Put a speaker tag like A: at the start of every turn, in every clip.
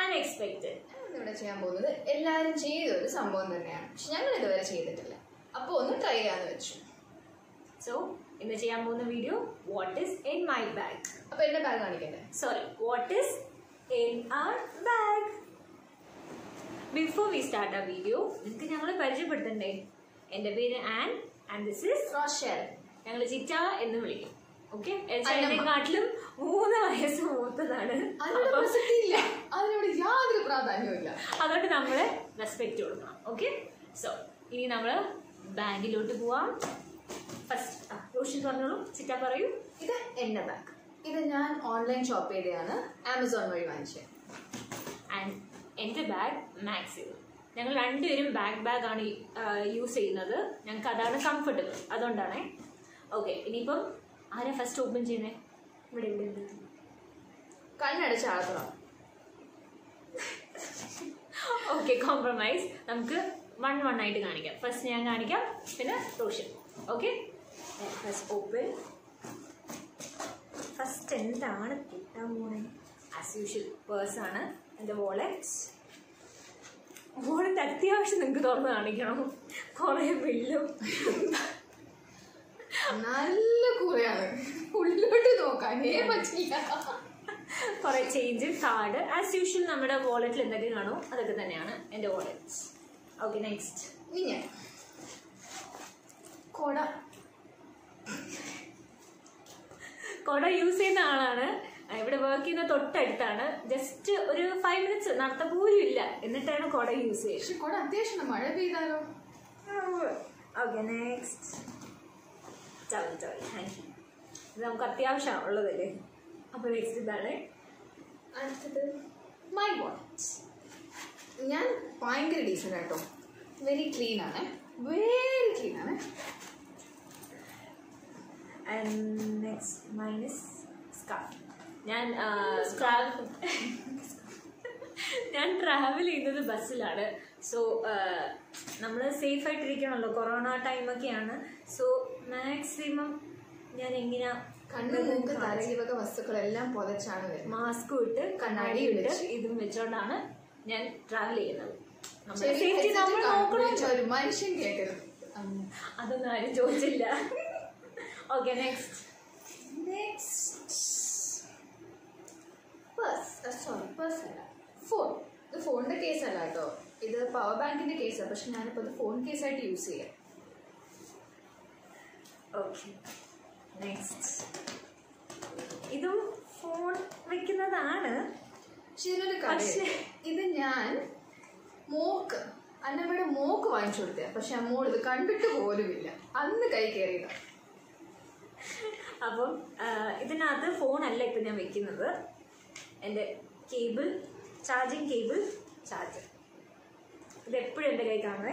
A: Unexpected
B: ഇവിടെ ചെയ്യാൻ പോകുന്നത് എല്ലാവരും ചെയ്ത ഒരു സംഭവം തന്നെയാണ് പക്ഷെ ഞങ്ങൾ ഇതുവരെ ചെയ്തിട്ടില്ല അപ്പോൾ ഒന്ന് ട്രൈ ചെയ്യാന്ന് വെച്ചു
A: സോ ഇന്ന് ചെയ്യാൻ പോകുന്ന video what is in my bag
B: അപ്പോൾ എൻ്റെ ബാഗ് കാണിക്കണ്ടേ
A: sorry what is in our bag before we start ആ വീഡിയോ നിങ്ങൾക്ക് ഞങ്ങൾ പരിചയപ്പെടുത്തണ്ടേ എൻ്റെ പേര് Ann and this is
B: Roshel
A: ഞങ്ങൾ ചിറ്റ എന്ന് വിളിക്കും ഓക്കെ
B: അന്നമ്മ.
A: എന്നെക്കാട്ടിലും മൂന്ന് വയസ്സ് മൂത്തതാണ്
B: അതിനോട്
A: അപ്പം
B: പ്രസക്തിയില്ല അതിനോട് യാതൊരു പ്രാധാന്യവും
A: അതുകൊണ്ട് നമ്മൾ റെസ്പെക്റ്റ് കൊടുക്കണം ഓക്കെ സോ ഇനി നമ്മൾ ബാങ്കിലോട്ട് പോവാം ഫസ്റ്റ് റോഷൻ പറഞ്ഞോളൂ ചിറ്റ പറയൂ
B: ഇത് എൻ്റെ ബാഗ് ഇത് ഞാൻ ഓൺലൈൻ ഷോപ്പ് ചെയ്തതാണ് ആമസോൺ വഴി വാങ്ങിച്ചത്
A: ആൻഡ് എൻ്റെ ബാഗ് മാക്സിമം ഞങ്ങൾ രണ്ടുപേരും ബാക്ക് ബാഗ് ആണ് യൂസ് ചെയ്യുന്നത് ഞങ്ങൾക്ക് അതാണ് കംഫർട്ടബിൾ അതുകൊണ്ടാണേ ഓക്കെ ഇനിയിപ്പം ആരാ ഫസ്റ്റ് ഓപ്പൺ ചെയ്യുന്നത് ഇവിടെ ഇവിടെ ഉണ്ട്
B: കണ്ണടച്ച് ആളക്കണം
A: ഓക്കെ കോംപ്രമൈസ് നമുക്ക് വൺ വൺ ആയിട്ട് കാണിക്കാം ഫസ്റ്റ് ഞാൻ കാണിക്കാം പിന്നെ Roshan okay first open first എന്താണ് കിട്ടാൻ പോണേ ആസ് യൂഷ്വൽ പേഴ്സാണ് എൻ്റെ വോളറ്റ് വോളറ്റ് അത്യാവശ്യം നിങ്ങൾക്ക് തുറന്ന് കാണിക്കണം കുറേ ബില്ലും
B: നല്ല കുറയാണ് ഉള്ളിലോട്ട് നോക്കാനേ പറ്റില്ല
A: കുറേ ചേഞ്ച് കാർഡ് ആസ് യൂഷ്വൽ നമ്മുടെ വോളറ്റിൽ എന്തൊക്കെ കാണുമോ അതൊക്കെ തന്നെയാണ് എൻ്റെ വോളറ്റ് ഓക്കെ നെക്സ്റ്റ്
B: ഇനി ഞാൻ കൊട
A: കുട യൂസ് ചെയ്യുന്ന ആളാണ് ഇവിടെ വർക്ക് ചെയ്യുന്ന തൊട്ടടുത്താണ് ജസ്റ്റ് ഒരു ഫൈവ് മിനിറ്റ്സ് നടത്ത പോലും ഇല്ല എന്നിട്ടാണ് കുട യൂസ് ചെയ്യുന്നത്
B: പക്ഷെ കൊട അത്യാവശ്യം മഴ പെയ്താലോ
A: ഓക്കെ നെക്സ്റ്റ് ചവി ചവി താങ്ക് യു ഇത് നമുക്ക് അത്യാവശ്യമാണ് ഉള്ളതല്ലേ അപ്പോൾ നെക്സ്റ്റ് ഇതാണ്
B: അടുത്തത് മൈ വാച്ച് ഞാൻ ഭയങ്കര ഡീസൻ്റ് ആട്ടോ വെരി ക്ലീൻ ആണ് വെരി ക്ലീൻ ആണ്
A: ആൻഡ് നെക്സ്റ്റ് മൈനസ് സ്കാർഫ് ഞാൻ ട്രാവൽ ഞാൻ ട്രാവൽ ചെയ്യുന്നത് ബസ്സിലാണ് സോ നമ്മൾ സേഫ് ആയിട്ടിരിക്കണമല്ലോ കൊറോണ ടൈമൊക്കെയാണ് സോ മാക്സിമം ഞാൻ എങ്ങനെയാ
B: കണ്ണ് മൂക്ക് തലയിവക വസ്തുക്കളെല്ലാം പൊതച്ചാണ് വരുന്നത്
A: മാസ്ക് ഇട്ട് കണ്ണാടി ഇട്ട് ഇതും വെച്ചോണ്ടാണ് ഞാൻ ട്രാവൽ ചെയ്യുന്നത് നമ്മുടെ
B: ശരി,
A: സേഫ്റ്റി നമ്മൾ
B: headset
A: നോക്കണം
B: കാണിച്ച് ഒരു മനുഷ്യൻ കേൾക്കരുത്
A: അതൊന്നും ആരും ചോദിച്ചില്ല okay next
B: next purse sorry purse അല്ല ഫോൺ ഇത് ഫോണിന്റെ കേസ് അല്ല കേട്ടോ ഇത് പവർ ബാങ്കിന്റെ കേസാണ് പക്ഷെ ഞാനിപ്പോൾ ഇത് ഫോൺ കേസായിട്ട് യൂസ് ചെയ്യാം
A: ഓക്കെ നെക്സ്റ്റ് ഇതും ഫോൺ വെക്കുന്നതാണ്
B: പക്ഷെ ഇതിനൊരു കഥ
A: പക്ഷേ-
B: ഇത് ഞാൻ മോക്ക് അന്നമ്മയുടെ മോക്ക് വാങ്ങിച്ചു കൊടുത്തേ പക്ഷെ ആ മോൾ ഇത് കണ്ടിട്ട് പോലുമില്ല അന്ന് കൈ കയറിയതാ
A: അപ്പം ആ, ഇതിനകത്ത് ഫോണല്ല ഇപ്പം ഞാൻ വെക്കുന്നത് എൻ്റെ കേബിൾ ചാർജിങ് കേബിൾ ചാർജർ ഇത് എപ്പോഴും എൻ്റെ കൈ കാണുവേ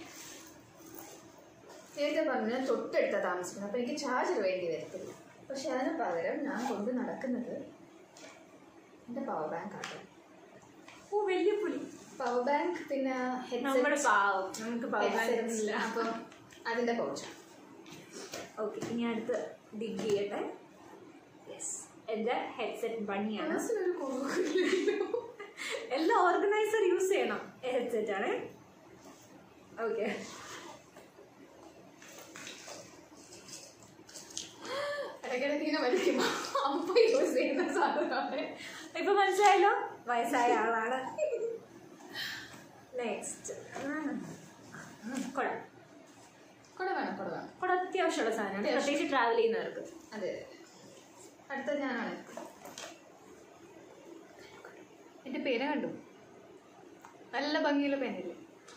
B: നേരത്തെ പറഞ്ഞു ഞാൻ തൊട്ടടുത്ത താമസിക്കുന്നത് അപ്പൊ എനിക്ക് ചാർജർ വേണ്ടി വരത്തില്ല പക്ഷെ അതിന് പകരം ഞാൻ കൊണ്ട് നടക്കുന്നത് എൻ്റെ പവർ ബാങ്ക് ആട്ടോ
A: ഓ വലിയ പുലി
B: പവർ ബാങ്ക് പിന്നെ
A: നമ്മുടെ പാവം നമുക്ക്
B: headset,
A: പാവം
B: അപ്പം അതിന്റെ പൗച്ചാണ്
A: ഓക്കെ ഇനി അടുത്ത് ഡിഗ് ചെയ്യട്ടെ യെസ് എൻ്റെ ഹെഡ്സെറ്റ് ബണ്ണിയാണ്
B: മനസ്സിലൊരു കുറവില്ലല്ലോ
A: എല്ലാം ഓർഗനൈസർ യൂസ് ചെയ്യണം ഹെഡ്സെറ്റ് ആണ് ഓക്കെ
B: ഇടയ്ക്കിടയ്ക്ക് ഇങ്ങനെ വലിക്കുമ്പോ അമ്മ യൂസ് ചെയ്യുന്ന സാധനമാണ്
A: ഇപ്പൊ മനസ്സിലായല്ലോ വയസ്സായ ആളാണ് നെക്സ്റ്റ് കുട
B: കുട വേണം കുട വേണം
A: കുട അത്യാവശ്യമുള്ള സാധനമാണ്
B: അത്യാവശ്യം.
A: പ്രത്യേകിച്ച് ട്രാവൽ ചെയ്യുന്നവർക്ക്
B: അതെ അടുത്ത ഞാനാണ് എന്റെ പേര് കണ്ടു നല്ല ഭംഗിയുള്ള പേനല്ലേ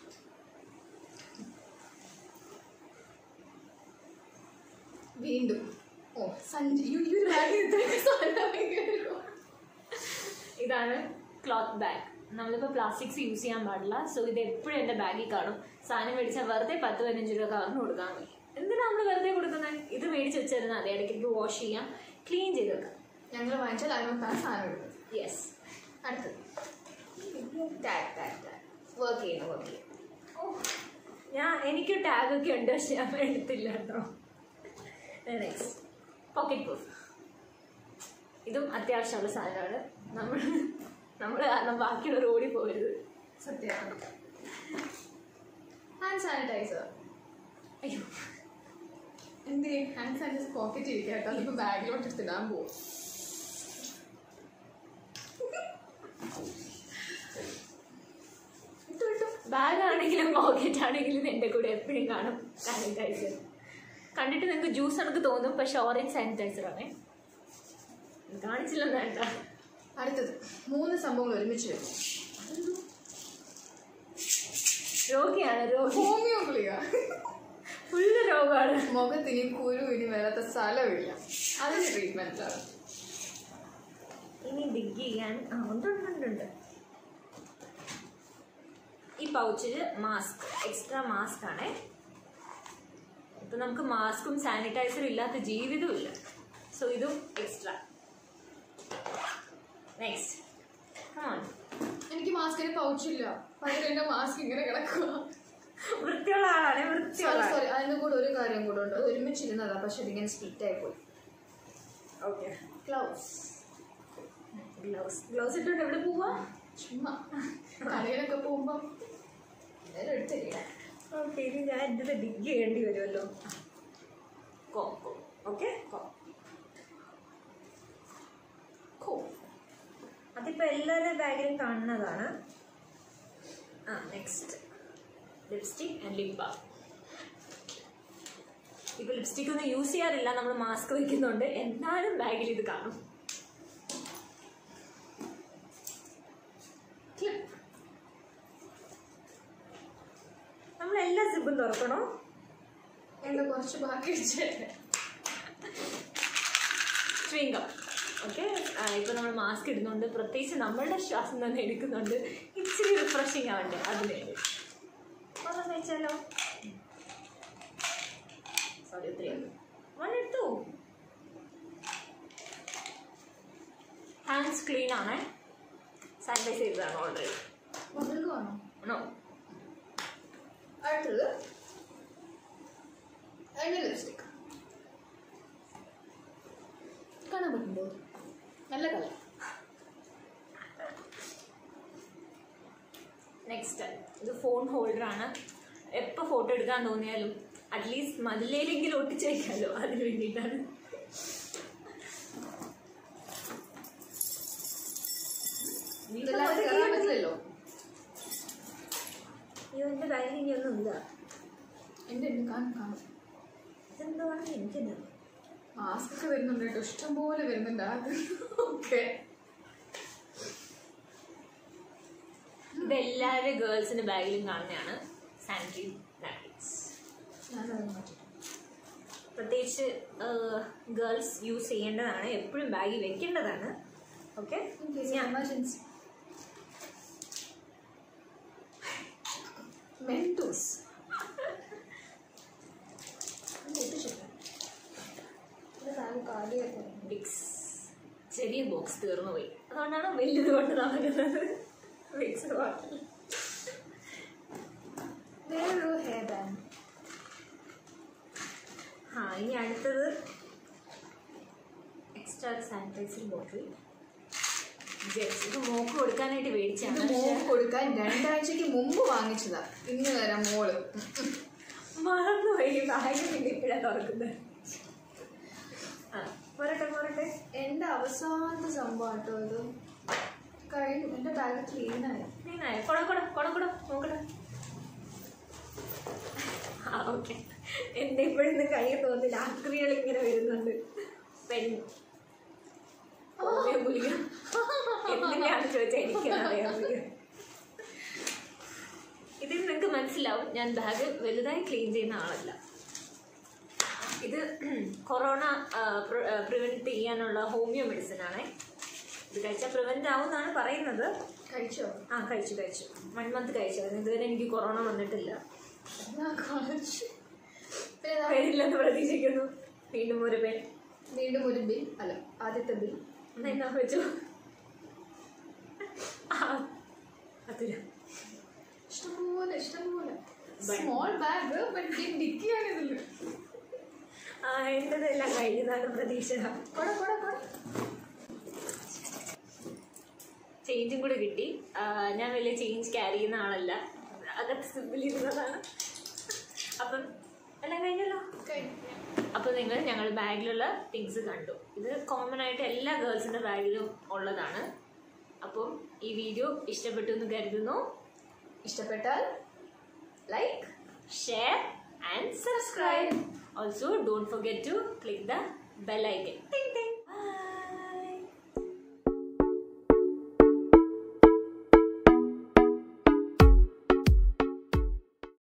B: വീണ്ടും ഓ സഞ്ജയ് ഈ ഈ ഒരു ബാഗിൽ ഇത്രയൊക്കെ സാധനം ഭയങ്കര
A: ഇതാണ് ക്ലോത്ത് ബാഗ് നമ്മളിപ്പോൾ പ്ലാസ്റ്റിക്സ് യൂസ് ചെയ്യാൻ പാടില്ല സോ ഇത് എപ്പോഴും എൻ്റെ ബാഗിൽ കാണും സാധനം മേടിച്ചാൽ വെറുതെ പത്ത് പതിനഞ്ച് രൂപ കവറിന് കൊടുക്കാൻ മതി എന്തിനാ നമ്മൾ വെറുതെ കൊടുക്കുന്നത് ഇത് മേടിച്ച് വെച്ചിരുന്നാൽ മതി ഇടയ്ക്ക് വാഷ് ചെയ്യാം ക്ലീൻ ചെയ്ത് വെക്കാം
B: ഞങ്ങൾ വാങ്ങിച്ചാൽ അതിനൊത്താണ് സാധനം എടുക്കുന്നത്
A: യെസ്
B: അടുത്തത് ടാഗ് ടാഗ് ടാഗ് വർക്ക് ചെയ്യുന്നു വർക്ക് ചെയ്യുന്നു
A: ഞാൻ എനിക്ക് ടാഗ് ഒക്കെ ഉണ്ട് പക്ഷെ ഞാൻ എടുത്തില്ല കേട്ടോ നെക്സ്റ്റ് പോക്കറ്റ് പ്രൂഫ് ഇതും അത്യാവശ്യമുള്ള സാധനമാണ് നമ്മൾ നമ്മൾ കാരണം ബാക്കിയുള്ളവർ ഓടി പോകരുത്
B: സത്യമാണ് ഹാൻഡ് സാനിറ്റൈസർ
A: അയ്യോ
B: എന്ത് ഹാൻഡ് സാനിറ്റൈസർ പോക്കറ്റ് ഇരിക്കുക കേട്ടോ അതിപ്പോ ബാഗിലോട്ട് എടുത്തിടാൻ പോകും ഇട്ടു ഇട്ടു
A: ബാഗ് ആണെങ്കിലും പോക്കറ്റ് ആണെങ്കിലും എൻ്റെ കൂടെ എപ്പോഴും കാണും സാനിറ്റൈസർ കണ്ടിട്ട് നിങ്ങൾക്ക് ജ്യൂസ് എനിക്ക് തോന്നും പക്ഷെ ഓറഞ്ച് സാനിറ്റൈസർ ആണേ കാണിച്ചില്ലെന്ന് വേണ്ട
B: അടുത്തത് മൂന്ന് സംഭവങ്ങൾ ഒരുമിച്ച് വരും
A: രോഗിയാണ് രോഗി
B: ഹോമിയോ ഗുളിക
A: ഫുള്ള് രോഗമാണ്
B: മുഖത്തിന് കുരു ഇനി വരാത്ത സ്ഥലമില്ല അതിന് ട്രീറ്റ്മെന്റിലാണ്
A: ഇനി ഡിഗ് ചെയ്യാൻ ആ ഉണ്ട് ഉണ്ട് ഉണ്ട്, ഉണ്ട് ഈ പൗച്ചിൽ മാസ്ക് എക്സ്ട്രാ മാസ്ക് ആണേ ഇപ്പം നമുക്ക് മാസ്കും സാനിറ്റൈസറും ഇല്ലാത്ത ജീവിതമില്ല സോ ഇതും എക്സ്ട്രാ നെക്സ്റ്റ് കമോൺ
B: എനിക്ക് മാസ്കിന് പൗച്ചില്ല പകരം എന്റെ മാസ്ക് ഇങ്ങനെ കിടക്കുക
A: വൃത്തിയുള്ള ആളാണ്
B: സോറി
A: വൃത്തിയുള്ള ആൾ
B: സോറി അതിന്റെ കൂടെ ഒരു കാര്യം കൂടെ ഉണ്ട് അത് ഒരുമിച്ചിരുന്നതാ പക്ഷെ ഇതിങ്ങനെ സ്പ്ലിറ്റ് ആയി പോയി
A: ഓക്കെ
B: ഗ്ലൗസ്
A: ഗ്ലൗസ് ഗ്ലൗസ് ഇട്ടുകൊണ്ട് എവിടെ പോവാ
B: ചുമ്മാ കടയിലൊക്കെ പോകുമ്പോ എന്തായാലും എടുത്തില്ല
A: ഓക്കെ ഇനി ഞാൻ ഇത് ഡിഗ് ചെയ്യേണ്ടി വരുമല്ലോ കോ കോ ഓക്കെ കോ
B: കോ
A: അതിപ്പോൾ എല്ലാവരുടെ ബാഗിലും കാണുന്നതാണ് ആ next lipstick and lip balm ഇപ്പോൾ ലിപ്സ്റ്റിക് ഒന്നും യൂസ് ചെയ്യാറില്ല നമ്മൾ മാസ്ക് വയ്ക്കുന്നുണ്ട് എന്നാലും ബാഗിൽ ഇത് കാണും
B: ക്ലിപ്പ്
A: നമ്മൾ എല്ലാ സിബും തുറക്കണോ
B: എന്താ കുറച്ച് ബാക്കി വെച്ചിട്ട്
A: ചുവിങ്കം ഓക്കെ ഇപ്പോൾ നമ്മൾ മാസ്ക് ഇടുന്നുണ്ട് പ്രത്യേകിച്ച് നമ്മളുടെ ശ്വാസം തന്നെ എടുക്കുന്നുണ്ട് ഇച്ചിരി റിഫ്രഷിങ് ആവണ്ടേ അതിന് വേണ്ടി ഒരെണ്ണം കഴിച്ചാലോ സോറി ഇത്രയും വൺ എടുത്തു ഹാൻഡ്സ് ക്ലീൻ ആണ് സാനിറ്റൈസ് ചെയ്തതാണ് ഓൾറെഡി
B: മുതൽക്കുവാണോ
A: നോ
B: അടുത്തത് അതിന്റെ ലിപ്സ്റ്റിക് കാണാൻ പറ്റുന്നുണ്ടോ നല്ല കളർ
A: നെക്സ്റ്റ് ഇത് ഫോൺ ഹോൾഡറാണ് എപ്പോൾ ഫോട്ടോ എടുക്കാൻ തോന്നിയാലും അറ്റ്ലീസ്റ്റ് മതിലേലെങ്കിലും ഒട്ടിച്ച് വയ്ക്കാമല്ലോ അതിന് വേണ്ടിയിട്ടാണ്
B: ഇതെല്ലാം കയറാൻ പറ്റില്ലല്ലോ
A: അയ്യോ എൻ്റെ ബാഗിൽ ഇനി ഒന്നും ഇല്ല
B: എൻ്റെ ഉണ്ട് കാണും കാണും
A: ഇതെന്താണ് എനിക്കത്
B: മാസ്ക് ഒക്കെ വരുന്നുണ്ട് കേട്ടോ ഇഷ്ടംപോലെ വരുന്നുണ്ട് അത് ഓക്കെ
A: ഇതെല്ലാവരുടെ ഗേൾസിൻ്റെ ബാഗിലും കാണുന്നതാണ് സാനിറ്ററി നാപ്കിൻസ്
B: ഞാനത് മാറ്റിട്ടു
A: പ്രത്യേകിച്ച് ഗേൾസ് യൂസ് ചെയ്യേണ്ടതാണ് എപ്പോഴും ബാഗിൽ വെക്കേണ്ടതാണ് ഓക്കെ
B: എമർജൻസി മെൻറ്റോസ്
A: വിക്സ് ചെറിയ ബോക്സ് തീർന്നു പോയി അതുകൊണ്ടാണ് വലുത് കൊണ്ട് നടക്കുന്നത് വിക്സ് ബോട്ടിൽ
B: വേറൊരു ഹെയർ ബാൻഡ്
A: ആ ഇനി അടുത്തത് എക്സ്ട്രാ സാനിറ്റൈസർ ബോട്ടിൽ ജെറ്റ്സ് ഇത് മോക്ക് കൊടുക്കാനായിട്ട്
B: ഇത്
A: മേടിച്ചാണ്
B: മോക്ക് കൊടുക്കാൻ രണ്ടാഴ്ചക്ക് മുമ്പ് വാങ്ങിച്ചതാ ഇന്ന് വരാം മോള്
A: മറന്നുപോയി ബാഗ് പിന്നെ ഇപ്പോഴാണ് തുറക്കുന്നത് ആ പോരട്ടെ പോരട്ടെ
B: എന്റെ അവസാനത്തെ സംഭവം കേട്ടോ ഇത് കഴിഞ്ഞു എന്റെ ബാഗ് ക്ലീനായി
A: നീനായ കൊട കൊട കൊട കൊട നോക്കട്ടെ ആ ഓക്കെ എന്റെ ഇപ്പോഴൊന്നും കൈ തോന്നില്ല ആക്രികൾ ഇങ്ങനെ വരുന്നുണ്ട് പെൻ ഹോമിയോ ഗുളിക എന്തിനാണ് ചോദിച്ചാൽ എനിക്കറിയാൻ വയ്യ. ഇതിൽ നിങ്ങൾക്ക് മനസ്സിലാവും ഞാൻ ബാഗ് വലുതായി ക്ലീൻ ചെയ്യുന്ന ആളല്ല ഇത് കൊറോണ പ്രിവെന്റ് ചെയ്യാനുള്ള ഹോമിയോ മെഡിസിൻ ആണേ ഇത് കഴിച്ചാൽ പ്രിവെന്റ് ആവും എന്നാണ് പറയുന്നത്
B: കഴിച്ചോ
A: ആ കഴിച്ചു കഴിച്ചു വൺ മന്ത് കഴിച്ചു ഇതുവരെ എനിക്ക് കൊറോണ വന്നിട്ടില്ല
B: ഞാൻ കഴിച്ചു പിന്നെ ദാ
A: പേരില്ലെന്ന് പ്രതീക്ഷിക്കുന്നു വീണ്ടും ഒരു പേര്
B: വീണ്ടും ഒരു ബിൽ അല്ല ആദ്യത്തെ ബിൽ
A: എന്നാ എന്നാ വെച്ചു ആ അതിന്
B: ഇഷ്ടംപോലെ ഇഷ്ടംപോലെ
A: But-
B: സ്മോൾ ബാഗ് ബട്ട് ഡിക്കിയാണ് ഇതില്
A: ആ എൻ്റെതെല്ലാം കഴിഞ്ഞതാണ് പ്രതീക്ഷ
B: കൊട കൊട കൊട
A: ചേഞ്ചും കൂടെ കിട്ടി ആ, ഞാൻ വലിയ ചേഞ്ച് ക്യാരി ചെയ്യുന്ന ആളല്ല അകത്ത് സിമ്പിളിരുന്നതാണ് അപ്പം എല്ലാം കഴിഞ്ഞല്ലോ അപ്പോൾ നിങ്ങൾ ഞങ്ങൾ ബാഗിലുള്ള തിങ്സ് കണ്ടു ഇത് കോമൺ ആയിട്ട് എല്ലാ ഗേൾസിൻ്റെ ബാഗിലും ഉള്ളതാണ് അപ്പം ഈ വീഡിയോ ഇഷ്ടപ്പെട്ടു എന്ന് കരുതുന്നു
B: ഇഷ്ടപ്പെട്ടാൽ like
A: share and subscribe. Also, don't forget to click the bell icon. Ting.